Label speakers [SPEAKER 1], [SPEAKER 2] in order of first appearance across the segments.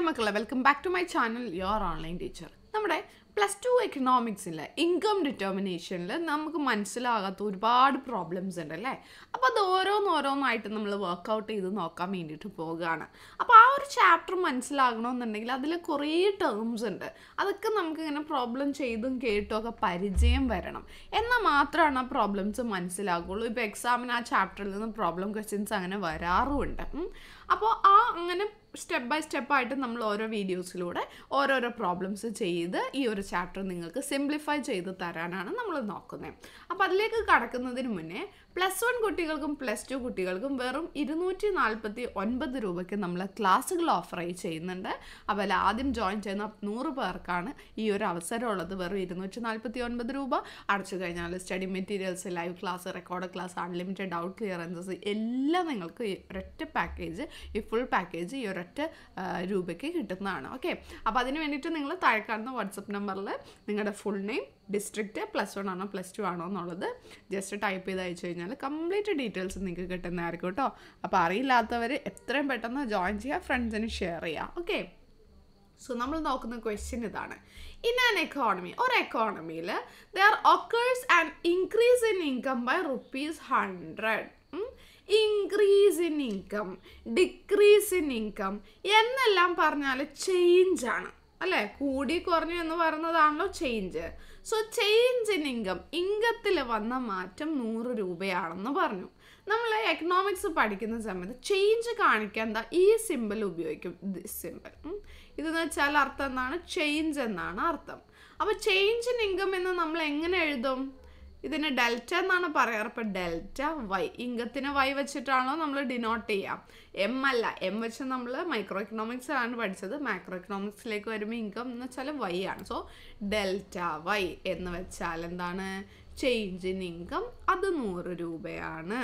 [SPEAKER 1] Hi മക്കളെ welcome back to my channel your online teacher നമ്മുടെ plus two എക്കണോമിക്സിൽ income ഡിറ്റർമിനേഷനിൽ നമുക്ക് മനസ്സിലാകാത്ത ഒരുപാട് പ്രോബ്ലംസ് ഉണ്ട് അല്ലേ അപ്പോൾ അത് ഓരോന്നോരോന്നായിട്ട് നമ്മൾ വർക്കൗട്ട് ചെയ്ത് നോക്കാൻ വേണ്ടിയിട്ട് പോവുകയാണ് അപ്പോൾ ആ ഒരു ചാപ്റ്റർ മനസ്സിലാകണമെന്നുണ്ടെങ്കിൽ അതിൽ കുറേ ടേംസ് ഉണ്ട് അതൊക്കെ നമുക്ക് ഇങ്ങനെ പ്രോബ്ലം ചെയ്തും കേട്ടും ഒക്കെ പരിചയം വരണം എന്നാൽ മാത്രമാണ് ആ പ്രോബ്ലംസ് മനസ്സിലാകുള്ളൂ ഇപ്പോൾ എക്സാമിന് ആ ചാപ്റ്ററിൽ നിന്ന് പ്രോബ്ലം ക്വസ്റ്റ്യൻസ് അങ്ങനെ വരാറുമുണ്ട് ഉം. അപ്പോൾ ആ അങ്ങനെ സ്റ്റെപ്പ് ബൈ സ്റ്റെപ്പായിട്ട് നമ്മൾ ഓരോ വീഡിയോസിലൂടെ ഓരോരോ പ്രോബ്ലംസ് ചെയ്ത് ഈ ഒരു ചാപ്റ്റർ നിങ്ങൾക്ക് സിംപ്ലിഫൈ ചെയ്ത് തരാനാണ് നമ്മൾ നോക്കുന്നത് അപ്പോൾ അതിലേക്ക് കടക്കുന്നതിന് മുന്നേ പ്ലസ് വൺ കുട്ടികൾക്കും പ്ലസ് ടു കുട്ടികൾക്കും വെറും ഇരുന്നൂറ്റി നാൽപ്പത്തി ഒൻപത് രൂപയ്ക്ക് നമ്മൾ ക്ലാസ്സുകൾ ഓഫറായി ചെയ്യുന്നുണ്ട് അപ്പോൾ അതിൽ ആദ്യം ജോയിൻ ചെയ്യുന്ന നൂറ് പേർക്കാണ് ഈ ഒരു അവസരമുള്ളത് വെറും ഇരുന്നൂറ്റി നാൽപ്പത്തി ഒൻപത് രൂപ അടച്ചു കഴിഞ്ഞാൽ study materials live class record class unlimited doubt clearances എല്ലാം നിങ്ങൾക്ക് ഈ ഒരൊറ്റ പാക്കേജ് ഈ ഫുൾ പാക്കേജ് ഈ ഒരൊറ്റ ആ, രൂപയ്ക്ക് കിട്ടുന്നതാണ് ഓക്കെ അപ്പോൾ അതിന് വേണ്ടിയിട്ട് നിങ്ങൾ താഴെ കാണുന്ന വാട്സപ്പ് നമ്പറിൽ നിങ്ങളുടെ full name district plus one ആണോ പ്ലസ് ടു ആണോ എന്നുള്ളത് ജസ്റ്റ് ടൈപ്പ് ചെയ്ത് അയച്ചു കഴിഞ്ഞാൽ കംപ്ലീറ്റ് ഡീറ്റെയിൽസ് നിങ്ങൾക്ക് കിട്ടുന്നതായിരിക്കും കേട്ടോ അപ്പോൾ അറിയില്ലാത്തവർ എത്രയും പെട്ടെന്ന് ജോയിൻ ചെയ്യുക ഫ്രണ്ട്സിന് ഷെയർ ചെയ്യുക ഓക്കെ സോ നമ്മൾ നോക്കുന്ന ക്വസ്റ്റ്യൻ ഇതാണ് ഇൻ ആൻ എക്കോണമി ഒരു എക്കോണമിയിൽ there occurs and increase in income by rupees hundred increase in income decrease in income എന്നെല്ലാം പറഞ്ഞാൽ ചേഞ്ച് ആണ് അല്ലേ കൂടി കുറഞ്ഞു എന്ന് പറയുന്നതാണല്ലോ change so change in income ഇൻകത്തിൽ വന്ന മാറ്റം നൂറ് രൂപയാണെന്ന് പറഞ്ഞു നമ്മൾ എക്കണോമിക്സ് പഠിക്കുന്ന സമയത്ത് ചേഞ്ച് കാണിക്കാൻ എന്താ ഈ സിമ്പിൾ ഉപയോഗിക്കും ദിസ് സിമ്പിൾ ഇതെന്ന് വെച്ചാൽ അർത്ഥം എന്താണ് ചേഞ്ച് എന്നാണ് അർത്ഥം അപ്പോൾ ചേഞ്ച് ഇൻ ഇൻകം എന്ന് നമ്മൾ എങ്ങനെ എഴുതും ഇതിന് ഡെൽറ്റ എന്നാണ് പറയാറ് അപ്പോൾ ഡെൽറ്റ വൈ ഇംഗത്തിന് വൈ വെച്ചിട്ടാണോ നമ്മൾ ഡിനോട്ട് ചെയ്യാം എം അല്ല എം വെച്ച് നമ്മൾ മൈക്രോ എക്കണോമിക്സ് ആണ് പഠിച്ചത് മാക്രോ എക്കണോമിക്സിലേക്ക് വരുമ്പോൾ ഇൻകം എന്ന് വെച്ചാൽ വൈ ആണ് സോ ഡെൽറ്റ വൈ എന്ന് വെച്ചാൽ എന്താണ് ചേഞ്ച് ഇൻ ഇൻകം അത് നൂറ് രൂപയാണ്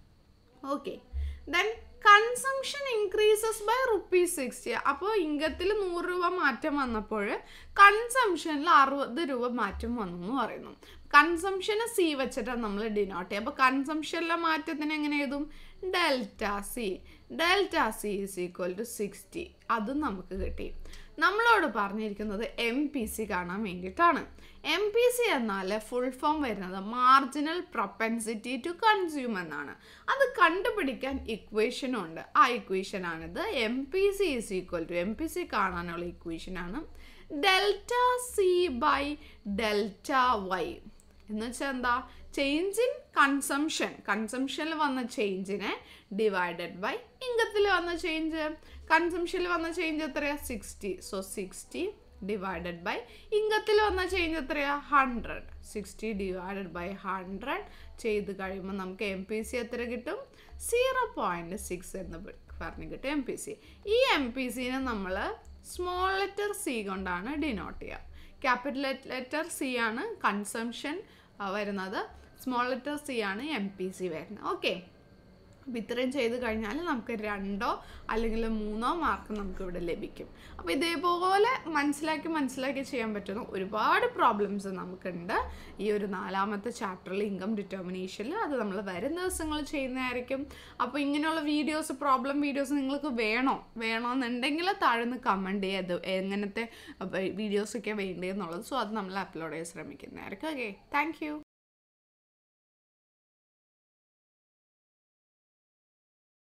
[SPEAKER 1] okay then consumption increases by rupees sixty അപ്പോൾ ഇംഗത്തിൽ നൂറ് രൂപ മാറ്റം വന്നപ്പോൾ കൺസംഷനിൽ അറുപത് രൂപ മാറ്റം വന്നു എന്ന് പറയുന്നു കൺസംഷന് സി വെച്ചിട്ടാണ് നമ്മൾ ഡിനോട്ട് ചെയ്യുക അപ്പോൾ കൺസംഷനിലെ മാറ്റത്തിന് എങ്ങനെ എഴുതും delta C delta C is equal to sixty അതും നമുക്ക് കിട്ടി നമ്മളോട് പറഞ്ഞിരിക്കുന്നത് എം പി സി കാണാൻ വേണ്ടിയിട്ടാണ് എം പി സി എന്നാൽ ഫുൾ ഫോം വരുന്നത് മാർജിനൽ പ്രൊപ്പൻസിറ്റി ടു കൺസ്യൂം എന്നാണ് അത് കണ്ടുപിടിക്കാൻ ഇക്വേഷനും ഉണ്ട് ആ ഇക്വേഷനാണിത് M P C is equal to M P C കാണാനുള്ള ഇക്വേഷനാണ് delta C by delta Y എന്ന് വെച്ചാൽ എന്താ ചേഞ്ച് ഇൻ കൺസംഷൻ കൺസംഷനിൽ വന്ന ചേഞ്ചിനെ ഡിവൈഡഡ് ബൈ ഇംഗത്തിൽ വന്ന ചേഞ്ച് കൺസംഷനിൽ വന്ന ചേഞ്ച് എത്രയാ sixty so sixty divided by ഇംഗത്തിൽ വന്ന ചേഞ്ച് എത്രയാ hundred sixty divided by hundred ചെയ്ത് കഴിയുമ്പോൾ നമുക്ക് എം പി സി എത്ര കിട്ടും സീറോ പോയിൻറ്റ് സിക്സ് എന്ന് പറഞ്ഞ് കിട്ടും എം പി സി ഈ എം പി സിനെ നമ്മൾ സ്മോൾ ലെറ്റർ സി കൊണ്ടാണ് ഡിനോട്ട് ചെയ്യുക ക്യാപിറ്റൽ ലെറ്റർ സി ആണ് കൺസംഷൻ വരുന്നത് സ്മോൾ ലെറ്റർ സി ആണ് എം പി സി വരുന്നത് ഓക്കെ അപ്പോൾ ഇത്രയും ചെയ്ത് കഴിഞ്ഞാൽ നമുക്ക് രണ്ടോ അല്ലെങ്കിൽ മൂന്നോ മാർക്ക് നമുക്ക് ഇവിടെ ലഭിക്കും അപ്പോൾ ഇതേപോലെ മനസ്സിലാക്കി മനസ്സിലാക്കി ചെയ്യാൻ പറ്റുന്ന ഒരുപാട് പ്രോബ്ലംസ് നമുക്കുണ്ട് ഈ ഒരു നാലാമത്തെ ചാപ്റ്ററിൽ ഇൻകം ഡിറ്റർമിനേഷനിൽ അത് നമ്മൾ വരും ദിവസങ്ങൾ ചെയ്യുന്നതായിരിക്കും അപ്പോൾ ഇങ്ങനെയുള്ള വീഡിയോസ് പ്രോബ്ലം വീഡിയോസ് നിങ്ങൾക്ക് വേണോ വേണമെന്നുണ്ടെങ്കിൽ താഴെ നിന്ന് കമൻറ്റ് ചെയ്ത് എങ്ങനത്തെ വീഡിയോസൊക്കെ വേണ്ടതെന്നുള്ളത് സോ അത് നമ്മൾ അപ്ലോഡ് ചെയ്യാൻ ശ്രമിക്കുന്നതായിരിക്കും ഓക്കെ താങ്ക്